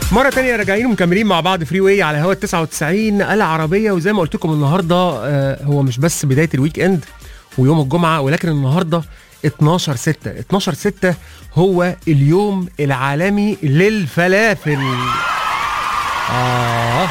مرة تانية راجعين ومكملين مع بعض فري واي على هوا 99 العربية وزي ما قلت لكم النهاردة آه، هو مش بس بداية الويك اند ويوم الجمعة ولكن النهاردة 12 6 12 6 هو اليوم العالمي للفلافل آه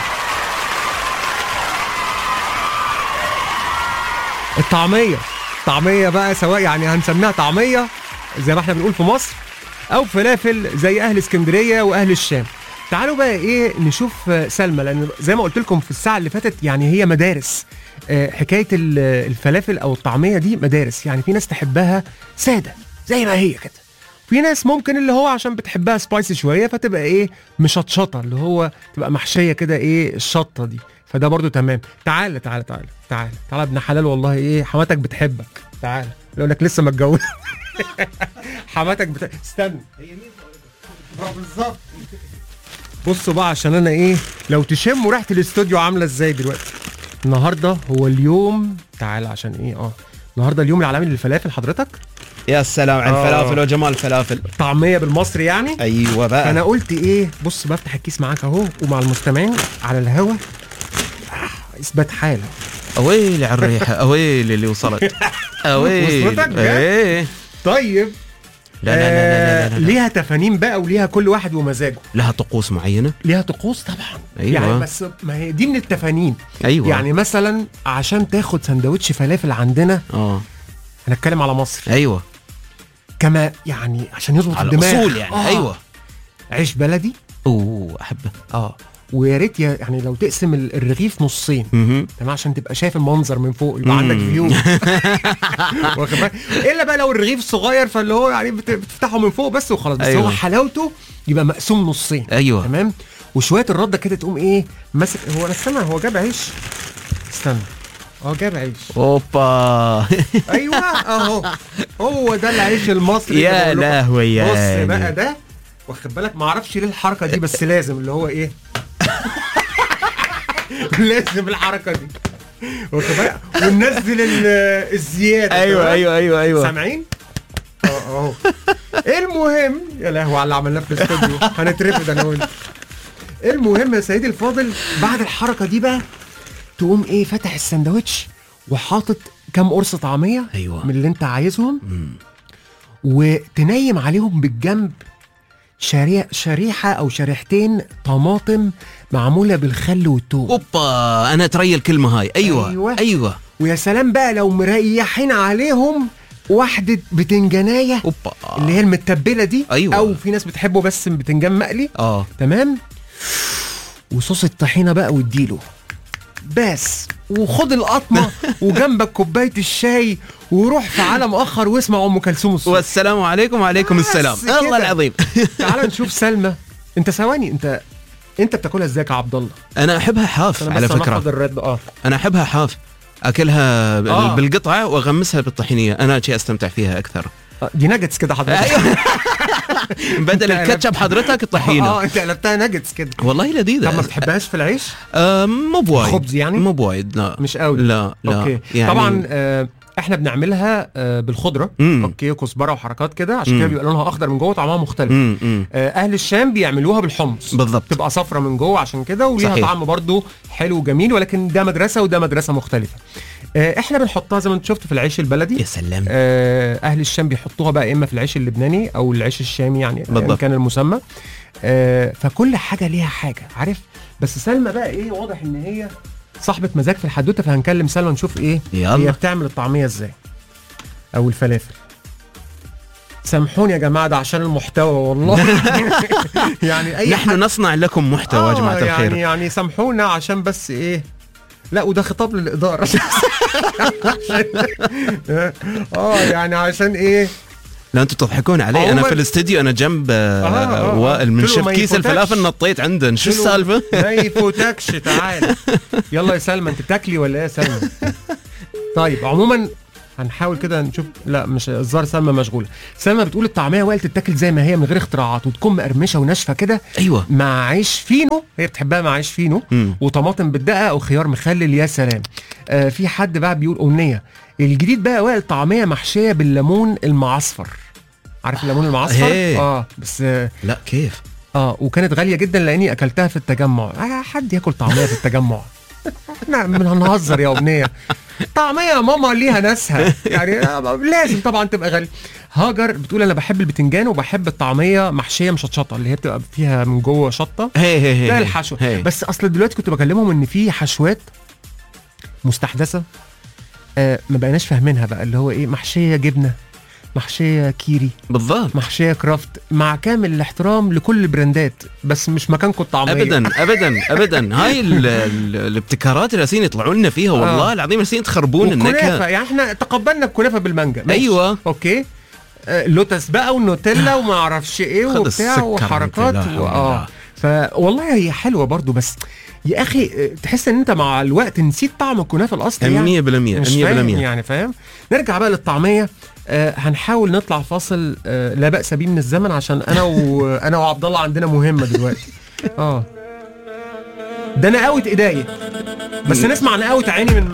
الطعمية طعمية بقى سواء يعني هنسميها طعمية زي ما احنا بنقول في مصر او فلافل زي اهل اسكندريه واهل الشام تعالوا بقى ايه نشوف آه، سلمى لان زي ما قلت لكم في الساعه اللي فاتت يعني هي مدارس آه، حكايه ال- الفلافل او الطعميه دي مدارس يعني في ناس تحبها ساده زي ما هي كده في ناس ممكن اللي هو عشان بتحبها سبايسي شويه فتبقى ايه مشطشطه اللي هو تبقى محشيه كده ايه الشطه دي فده برضو تمام تعال تعال تعال تعال تعال ابن حلال والله ايه حماتك بتحبك تعال يقول لك لسه متجوز حماتك بت... استنى آه، بالظبط بصوا بقى عشان انا ايه لو تشموا ريحه الاستوديو عامله ازاي دلوقتي النهارده هو اليوم تعال عشان ايه اه النهارده اليوم العالمي للفلافل حضرتك يا سلام على آه. الفلافل وجمال الفلافل طعميه بالمصري يعني ايوه بقى فانا قلت ايه بص بفتح الكيس معاك اهو ومع المستمعين على الهوا آه، اثبات حاله اويلي على الريحه اويلي اللي وصلت اويلي وصلتك بجد؟ ايه طيب لا لا لا لا, لا, لا, لا. ليها تفانين بقى وليها كل واحد ومزاجه لها طقوس معينه ليها طقوس طبعا أيوة. يعني بس ما هي دي من التفانين ايوه يعني مثلا عشان تاخد سندوتش فلافل عندنا اه هنتكلم على مصر ايوه كما يعني عشان يظبط على الدماغ الاصول يعني آه. ايوه عيش بلدي اوه احبه اه ويا ريت يا- يعني لو تقسم ال- الرغيف نصين مهم. تمام عشان تبقى شايف المنظر من فوق يبقى مم. عندك فيو واخد بالك الا بقى لو الرغيف صغير فاللي هو يعني بت- بتفتحه من فوق بس وخلاص بس أيوة. هو حلاوته يبقى مقسوم نصين ايوه تمام وشويه الرده كده تقوم ايه ماسك هو انا استنى هو جاب عيش استنى اه جاب عيش اوبا ايوه اهو هو ده العيش المصري اللي يا بقول لكم. لهوي يا بص عيني. بقى ده واخد بالك ما اعرفش ليه الحركه دي بس لازم اللي هو ايه لازم الحركه دي واخد بالك وننزل ال- الزياده ايوه تمام؟ ايوه ايوه ايوه سامعين اه اهو المهم يا لهوي على اللي عملناه في الاستوديو هنترفد انا وانت المهم يا سيدي الفاضل بعد الحركه دي بقى تقوم ايه فاتح السندوتش وحاطط كام قرص طعميه أيوة. من اللي انت عايزهم مم. وتنيم عليهم بالجنب شريحة, شريحة أو شريحتين طماطم معمولة بالخل والثوم اوبا انا اتريى الكلمه هاي ايوه أيوة. ايوه, أيوة. ويا سلام بقى لو مريحين عليهم واحدة بتنجانية اوبا اللي هي المتبلة دي أيوة. أو في ناس بتحبه بس بتنجان مقلي اه تمام وصوص الطحينة بقى واديله بس وخد القطمة وجنبك كوباية الشاي وروح في عالم آخر واسمع أم كلثوم الصبح والسلام عليكم وعليكم بس السلام كده. الله العظيم تعال نشوف سلمى انت ثواني انت انت بتاكلها ازاي يا عبد الله انا احبها حاف انا على بس فكره هنحفظ الرد اه انا احبها حاف اكلها بال- آه. بالقطعه واغمسها بالطحينيه انا شيء استمتع فيها اكثر آه، دي ناجتس كده حضرتك ايوه بدل أنت الكاتشب حضرتك الطحينه اه انت قلبتها ناجتس كده والله لذيذه طب ما بتحبهاش في العيش آه مو بوايد خبز يعني؟ مو بوايد لا مش قوي لا لا اوكي يعني طبعا آه احنا بنعملها آه بالخضره مم. اوكي كزبره وحركات كده عشان مم. كده بيبقى لونها اخضر من جوه طعمها مختلف مم، مم. آه اهل الشام بيعملوها بالحمص بالضبط تبقى صفرة من جوه عشان كده وليها صحيح. طعم برضو حلو وجميل ولكن ده مدرسه وده مدرسه مختلفه آه احنا بنحطها زي ما انت شفت في العيش البلدي يا سلام آه، اهل الشام بيحطوها بقى اما في العيش اللبناني او العيش الشامي يعني ايا بالضبط. كان المسمى آه، فكل حاجه ليها حاجه عارف بس سلمى بقى ايه واضح ان هي صاحبه مزاج في الحدوته فهنكلم سلمى نشوف ايه هي يلا بتعمل الطعميه ازاي او الفلافل سامحوني يا جماعه ده عشان المحتوى والله يعني اي نحن نصنع لكم محتوى يا جماعه يعني الخير يعني سامحونا عشان بس ايه لا وده خطاب للاداره عشان اه يعني عشان ايه لا انتم تضحكون علي انا عموماً- في الاستديو انا جنب آه، آه، آه. وائل من قلت له شف ما كيس يفوتكش. الفلافل نطيت عنده شو قلت له السالفه؟ ما يفوتكش تعال يلا يا سلمى انت بتاكلي ولا ايه يا سلمى طيب عموما هنحاول كده نشوف لا مش الظاهر سلمى مشغوله سلمى بتقول الطعميه وائل تتاكل زي ما هي من غير اختراعات وتكون مقرمشه وناشفه كده ايوه مع عيش فينو هي بتحبها مع عيش فينو مم. وطماطم بالدقه او خيار مخلل يا سلام آه في حد بقى بيقول امنيه الجديد بقى وائل طعميه محشيه بالليمون المعصفر عارف الليمون المعصفر هي. اه بس آه لا كيف؟ اه وكانت غاليه جدا لاني اكلتها في التجمع آه حد ياكل طعميه في التجمع احنا من هنهزر يا امنيه طعميه يا ماما ليها ناسها يعني آه، لازم طبعا تبقى غاليه هاجر بتقول انا بحب البتنجان وبحب الطعميه محشيه مشطشطه اللي هي بتبقى فيها من جوه شطه هي هي هي ده هي. الحشو هي. بس اصل دلوقتي كنت بكلمهم ان في حشوات مستحدثه آه ما بقيناش فاهمينها بقى اللي هو ايه محشيه جبنه محشيه كيري بالضبط محشيه كرافت مع كامل الاحترام لكل البراندات بس مش مكانكم الطعميه ابدا ابدا ابدا هاي ال- ال- الابتكارات اللي جالسين يطلعوا لنا فيها والله آه. العظيم جالسين تخربون والكنافه النكهه يعني احنا تقبلنا الكنافه بالمانجا ماشي. أيوة. اوكي آه لوتس بقى والنوتيلا وما اعرفش ايه خد وبتاع السكر وحركات أنت، لا حول و- اه الله. فوالله هي حلوه برضو بس يا اخي آه، تحس ان انت مع الوقت نسيت طعم الكنافه الاصلي يعني 100% مش 100% فاهم يعني فاهم نرجع بقى للطعميه آه هنحاول نطلع فاصل آه لا باس به من الزمن عشان انا وانا وعبد الله عندنا مهمه دلوقتي اه ده نقاوة ايديا بس نسمع نقاوة عيني من